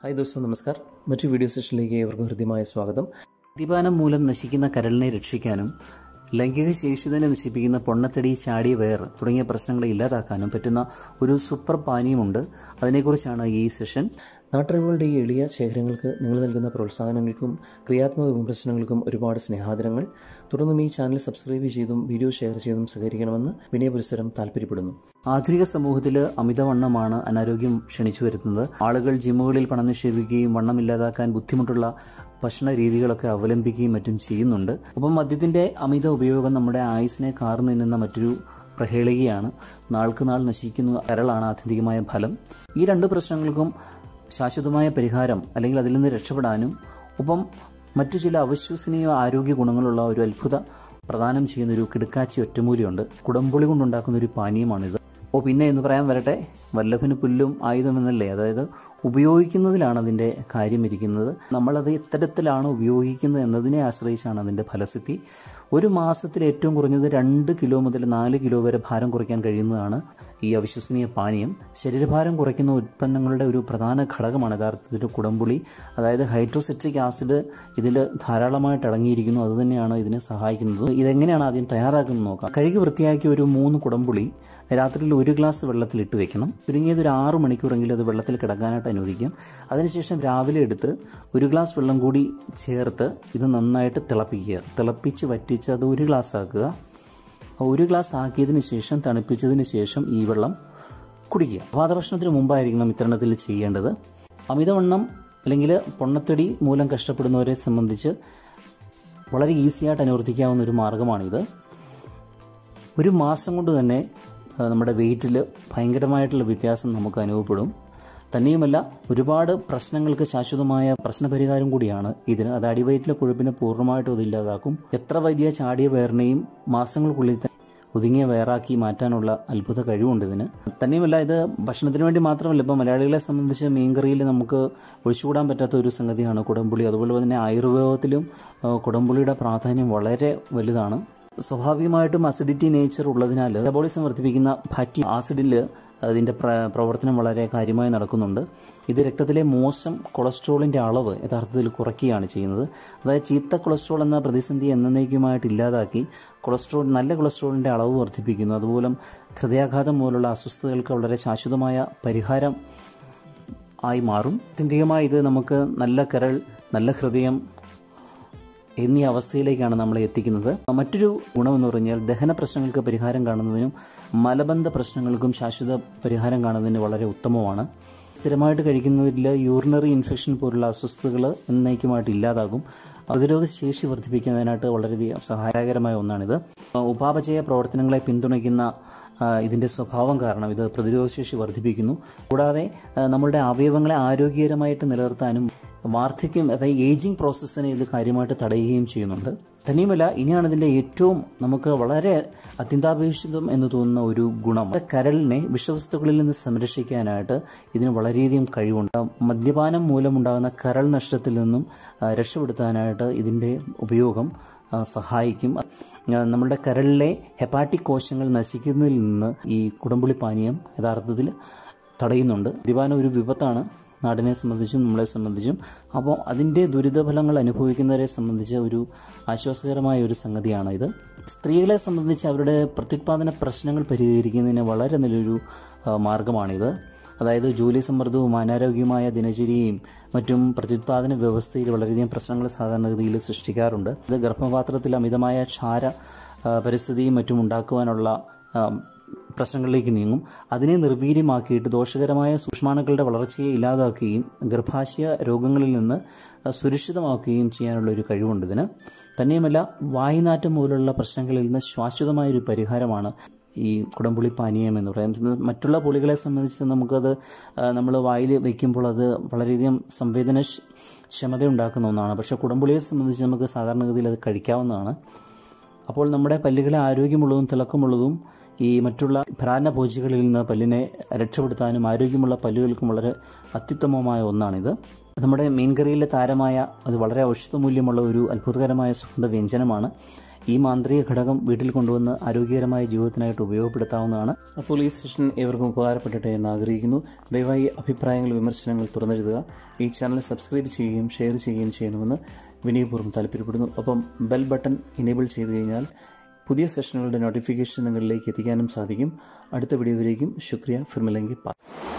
hi ദോസ്തോ നമസ്കാർ മറ്റു video സെഷനിലേക്ക് ഏവർക്കും ഹൃദ്യമായ സ്വാഗതം മദ്യപാനം മൂലം നശിക്കുന്ന കരളിനെ രക്ഷിക്കാനും ലൈംഗിക ശേഷി തന്നെ നശിപ്പിക്കുന്ന പൊണ്ണത്തടി ചാടി വയർ തുടങ്ങിയ പ്രശ്നങ്ങളെ ഇല്ലാതാക്കാനും പറ്റുന്ന ഒരു സൂപ്പർ പാനീയമുണ്ട് അതിനെക്കുറിച്ചാണ് ഈ സെഷൻ നാട്ടറിവുകളുടെ ഈ എളിയ ശേഖരങ്ങൾക്ക് നിങ്ങൾ നൽകുന്ന പ്രോത്സാഹനങ്ങൾക്കും ക്രിയാത്മക വിമർശനങ്ങൾക്കും ഒരുപാട് സ്നേഹാദരങ്ങൾ തുടർന്നും ഈ ചാനൽ സബ്സ്ക്രൈബ് ചെയ്തും വീഡിയോ ഷെയർ ചെയ്തും സഹകരിക്കണമെന്ന് വിനയപുരസരം താല്പര്യപ്പെടുന്നു ആധുനിക സമൂഹത്തിൽ അമിതവണ്ണമാണ് അനാരോഗ്യം ക്ഷണിച്ചു വരുത്തുന്നത് ആളുകൾ ജിമ്മുകളിൽ പണം നിക്ഷേപിക്കുകയും വണ്ണം ഇല്ലാതാക്കാൻ ബുദ്ധിമുട്ടുള്ള ഭക്ഷണ രീതികളൊക്കെ അവലംബിക്കുകയും മറ്റും ചെയ്യുന്നുണ്ട് അപ്പം മദ്യത്തിൻ്റെ അമിത ഉപയോഗം നമ്മുടെ ആയുസിനെ കാർന്നു നിന്നുന്ന മറ്റൊരു പ്രഹേളികയാണ് നാൾക്ക് നാൾ നശിക്കുന്ന കരളാണ് ആത്യന്തികമായ ഫലം ഈ രണ്ട് പ്രശ്നങ്ങൾക്കും ശാശ്വതമായ പരിഹാരം അല്ലെങ്കിൽ അതിൽ നിന്ന് രക്ഷപ്പെടാനും ഒപ്പം മറ്റു ചില അവിശ്വസനീയ ആരോഗ്യ ഗുണങ്ങളുള്ള ഒരു അത്ഭുത പ്രദാനം ചെയ്യുന്ന ഒരു കിടുക്കാച്ചി ഒറ്റമൂലിയുണ്ട് കുടംപുളി കൊണ്ടുണ്ടാക്കുന്ന ഒരു പാനീയമാണിത് ഓ പിന്നെ എന്ന് പറയാൻ വരട്ടെ വല്ലഭന് പുല്ലും ആയുധമെന്നല്ലേ അതായത് ഉപയോഗിക്കുന്നതിലാണ് അതിൻ്റെ കാര്യം ഇരിക്കുന്നത് നമ്മളത് എത്തരത്തിലാണ് ഉപയോഗിക്കുന്നത് എന്നതിനെ ആശ്രയിച്ചാണ് അതിൻ്റെ ഫലസിദ്ധി ഒരു മാസത്തിൽ ഏറ്റവും കുറഞ്ഞത് രണ്ട് കിലോ മുതൽ നാല് കിലോ വരെ ഭാരം കുറയ്ക്കാൻ കഴിയുന്നതാണ് ഈ അവിശ്വസനീയ പാനീയം ശരീരഭാരം കുറയ്ക്കുന്ന ഉൽപ്പന്നങ്ങളുടെ ഒരു പ്രധാന ഘടകമാണ് യഥാർത്ഥത്തിൽ കുടംപുളി അതായത് ഹൈഡ്രോസിട്രിക് ആസിഡ് ഇതിൽ ധാരാളമായിട്ട് അടങ്ങിയിരിക്കുന്നു അതുതന്നെയാണ് ഇതിനെ സഹായിക്കുന്നത് ഇതെങ്ങനെയാണ് ആദ്യം തയ്യാറാക്കുന്നത് നോക്കാം കഴുകി വൃത്തിയാക്കിയ ഒരു മൂന്ന് കുടംപുളി രാത്രിയിൽ ഒരു ഗ്ലാസ് വെള്ളത്തിൽ ഇട്ട് വെക്കണം ചുരുങ്ങിയത് ഒരു ആറ് മണിക്കൂറെങ്കിലും അത് വെള്ളത്തിൽ കിടക്കാനായിട്ട് അനുവദിക്കും അതിനുശേഷം രാവിലെ എടുത്ത് ഒരു ഗ്ലാസ് വെള്ളം കൂടി ചേർത്ത് ഇത് നന്നായിട്ട് തിളപ്പിക്കുക തിളപ്പിച്ച് വറ്റിച്ച് അത് ഒരു ഗ്ലാസ് ആക്കുക ഒരു ഗ്ലാസ് ആക്കിയതിന് ശേഷം തണുപ്പിച്ചതിന് ശേഷം ഈ വെള്ളം കുടിക്കുക പാദഭക്ഷണത്തിന് മുമ്പായിരിക്കണം ഇത്തരണത്തിൽ ചെയ്യേണ്ടത് അമിതവണ്ണം അല്ലെങ്കിൽ പൊണ്ണത്തടി മൂലം കഷ്ടപ്പെടുന്നവരെ സംബന്ധിച്ച് വളരെ ഈസിയായിട്ട് അനുവർത്തിക്കാവുന്ന ഒരു മാർഗ്ഗമാണിത് ഒരു മാസം കൊണ്ട് തന്നെ ആ, നമ്മുടെ വെയിറ്റിൽ ഭയങ്കരമായിട്ടുള്ള വ്യത്യാസം നമുക്ക് അനുഭവപ്പെടും തന്നെയുമല്ല ഒരുപാട് പ്രശ്നങ്ങൾക്ക് ശാശ്വതമായ പ്രശ്നപരിഹാരം കൂടിയാണ് ഇതിന് അത് അടിവയറ്റിലെ കൊഴുപ്പിനെ പൂർണ്ണമായിട്ടും അത് ഇല്ലാതാക്കും എത്ര വലിയ ചാടിയ വയറിനെയും മാസങ്ങൾക്കുള്ളിൽ തന്നെ ഒതുങ്ങിയ വയറാക്കി മാറ്റാനുള്ള അത്ഭുത കഴിവുണ്ട് ഇതിന് തന്നെയുമല്ല ഇത് ഭക്ഷണത്തിന് വേണ്ടി മാത്രമല്ല ഇപ്പോൾ മലയാളികളെ സംബന്ധിച്ച് മീൻകറിയിൽ നമുക്ക് ഒഴിച്ചുകൂടാൻ പറ്റാത്ത ഒരു സംഗതിയാണ് കുടംപുളി അതുപോലെ തന്നെ ആയുർവേദത്തിലും ആ, കുടംപുളിയുടെ പ്രാധാന്യം വളരെ വലുതാണ് സ്വാഭാവികമായിട്ടും അസിഡിറ്റി നേച്ചർ ഉള്ളതിനാൽ മെറ്റബോളിസം വർദ്ധിപ്പിക്കുന്ന ഫാറ്റി ആസിഡിൽ അതിൻ്റെ പ്ര പ്രവർത്തനം വളരെ കാര്യമായി നടക്കുന്നുണ്ട് ഇത് രക്തത്തിലെ മോശം കൊളസ്ട്രോളിൻ്റെ അളവ് യഥാർത്ഥത്തിൽ കുറയ്ക്കുകയാണ് ചെയ്യുന്നത് അതായത് ചീത്ത കൊളസ്ട്രോൾ എന്ന പ്രതിസന്ധി എന്നേക്കുമായിട്ട് ഇല്ലാതാക്കി കൊളസ്ട്രോൾ നല്ല കൊളസ്ട്രോളിൻ്റെ അളവ് വർദ്ധിപ്പിക്കുന്നു അതുമൂലം ഹൃദയാഘാതം പോലുള്ള അസ്വസ്ഥതകൾക്ക് വളരെ ശാശ്വതമായ പരിഹാരം ആയി മാറും ആത്യന്തികമായി ഇത് നമുക്ക് നല്ല കരൾ നല്ല ഹൃദയം എന്നീ അവസ്ഥയിലേക്കാണ് നമ്മളെ എത്തിക്കുന്നത് മറ്റൊരു ഗുണമെന്ന് പറഞ്ഞാൽ ദഹന പ്രശ്നങ്ങൾക്ക് പരിഹാരം കാണുന്നതിനും മലബന്ധ പ്രശ്നങ്ങൾക്കും ശാശ്വത പരിഹാരം കാണുന്നതിന് വളരെ ഉത്തമമാണ് സ്ഥിരമായിട്ട് കഴിക്കുന്നതിൽ യൂറിനറി ഇൻഫെക്ഷൻ പോലുള്ള അസ്വസ്ഥതകൾ എന്നേക്കുമായിട്ട് ഇല്ലാതാകും പ്രതിരോധ ശേഷി വർദ്ധിപ്പിക്കുന്നതിനായിട്ട് വളരെയധികം സഹായകരമായ ഒന്നാണിത് ഉപാപചയ പ്രവർത്തനങ്ങളെ പിന്തുണയ്ക്കുന്ന ആ, ഇതിൻ്റെ സ്വഭാവം കാരണം ഇത് പ്രതിരോധശേഷി വർദ്ധിപ്പിക്കുന്നു കൂടാതെ ആ, നമ്മളുടെ അവയവങ്ങളെ ആരോഗ്യകരമായിട്ട് നിലനിർത്താനും വാർദ്ധക്യം അതായത് ഏജിങ് പ്രോസസ്സിനെ ഇത് കാര്യമായിട്ട് തടയുകയും ചെയ്യുന്നുണ്ട് തന്നെയുമല്ല ഇനിയാണ് ഇതിൻ്റെ ഏറ്റവും നമുക്ക് വളരെ അത്യന്താപേക്ഷിതം എന്ന് തോന്നുന്ന ഒരു ഗുണം കരളിനെ വിഷവസ്തുക്കളിൽ നിന്ന് സംരക്ഷിക്കാനായിട്ട് ഇതിന് വളരെയധികം കഴിവുണ്ട് മദ്യപാനം മൂലമുണ്ടാകുന്ന കരൾ നഷ്ടത്തിൽ നിന്നും ആ, രക്ഷപ്പെടുത്താനായിട്ട് ഇതിൻ്റെ ഉപയോഗം ആ, സഹായിക്കും ആ, നമ്മുടെ കരളിലെ ഹെപ്പാറ്റിക് കോശങ്ങൾ നശിക്കുന്നതിൽ നിന്ന് ഈ കുടംപുളി പാനീയം യഥാർത്ഥത്തിൽ തടയുന്നുണ്ട് മദ്യപാനം ഒരു വിപത്താണ് നാടിനെ സംബന്ധിച്ചും നമ്മളെ സംബന്ധിച്ചും അപ്പോൾ അതിൻ്റെ ദുരിതഫലങ്ങൾ അനുഭവിക്കുന്നവരെ സംബന്ധിച്ച് ഒരു ആശ്വാസകരമായ ഒരു സംഗതിയാണ് ഇത് സ്ത്രീകളെ സംബന്ധിച്ച് അവരുടെ പ്രത്യുത്പാദന പ്രശ്നങ്ങൾ പരിഹരിക്കുന്നതിന് വളരെ നല്ലൊരു ആ, മാർഗമാണിത് അതായത് ജോലി സമ്മർദ്ദവും അനാരോഗ്യമായ ദിനചര്യയും മറ്റും പ്രത്യുത്പാദന വ്യവസ്ഥയിൽ വളരെയധികം പ്രശ്നങ്ങൾ സാധാരണഗതിയിൽ സൃഷ്ടിക്കാറുണ്ട് ഇത് ഗർഭപാത്രത്തിൽ അമിതമായ ക്ഷാര ആ, പരിസ്ഥിതിയും മറ്റും ഉണ്ടാക്കുവാനുള്ള ആ, പ്രശ്നങ്ങളിലേക്ക് നീങ്ങും അതിനെ നിർവീര്യമാക്കിയിട്ട് ദോഷകരമായ സൂക്ഷ്മാണുക്കളുടെ വളർച്ചയെ ഇല്ലാതാക്കുകയും ഗർഭാശയ രോഗങ്ങളിൽ നിന്ന് ആ, സുരക്ഷിതമാക്കുകയും ചെയ്യാനുള്ള ഒരു കഴിവുണ്ട് ഇതിന് തന്നെയുമല്ല വായുനാറ്റം പോലുള്ള പ്രശ്നങ്ങളിൽ നിന്ന് ശാശ്വതമായൊരു പരിഹാരമാണ് ഈ കുടംപുളി പാനീയം എന്ന് പറയുന്നത് മറ്റുള്ള പുളികളെ സംബന്ധിച്ച് നമുക്കത് നമ്മൾ വായിൽ വയ്ക്കുമ്പോൾ അത് വളരെയധികം സംവേദന ക്ഷ- ക്ഷമത ഉണ്ടാക്കുന്ന ഒന്നാണ് പക്ഷേ കുടംപുളിയെ സംബന്ധിച്ച് നമുക്ക് സാധാരണഗതിയിൽ അത് കഴിക്കാവുന്നതാണ് അപ്പോൾ നമ്മുടെ പല്ലുകളെ ആരോഗ്യമുള്ളതും തിളക്കമുള്ളതും ഈ മറ്റുള്ള ഭ്രാനഭോജികളിൽ നിന്ന് പല്ലിനെ രക്ഷപ്പെടുത്താനും ആരോഗ്യമുള്ള പല്ലുകൾക്കും വളരെ അത്യുത്തമമായ ഒന്നാണിത് നമ്മുടെ മീൻകറിയിലെ താരമായ അത് വളരെ ഔഷധമൂല്യമുള്ള ഒരു അത്ഭുതകരമായ സുഗന്ധ വ്യഞ്ജനമാണ് ഈ മാന്ത്രിക ഘടകം വീട്ടിൽ കൊണ്ടുവന്ന് ആരോഗ്യകരമായ ജീവിതത്തിനായിട്ട് ഉപയോഗപ്പെടുത്താവുന്നതാണ് അപ്പോൾ ഈ സെഷൻ ഏവർക്കും ഉപകാരപ്പെടട്ടെ എന്ന് ആഗ്രഹിക്കുന്നു ദയവായി അഭിപ്രായങ്ങൾ വിമർശനങ്ങൾ തുറന്നെഴുതുക ഈ ചാനൽ സബ്സ്ക്രൈബ് ചെയ്യുകയും ഷെയർ ചെയ്യുകയും ചെയ്യണമെന്ന് വിനയപൂർവ്വം താല്പര്യപ്പെടുന്നു ഒപ്പം ബെൽ ബട്ടൺ ഇനേബിൾ ചെയ്തു കഴിഞ്ഞാൽ പുതിയ സെഷനുകളുടെ നോട്ടിഫിക്കേഷൻ നിങ്ങളിലേക്ക് എത്തിക്കാനും സാധിക്കും അടുത്ത വീഡിയോയിലേക്കും ശുക്രിയ ഫിർമിലെങ്കി പാ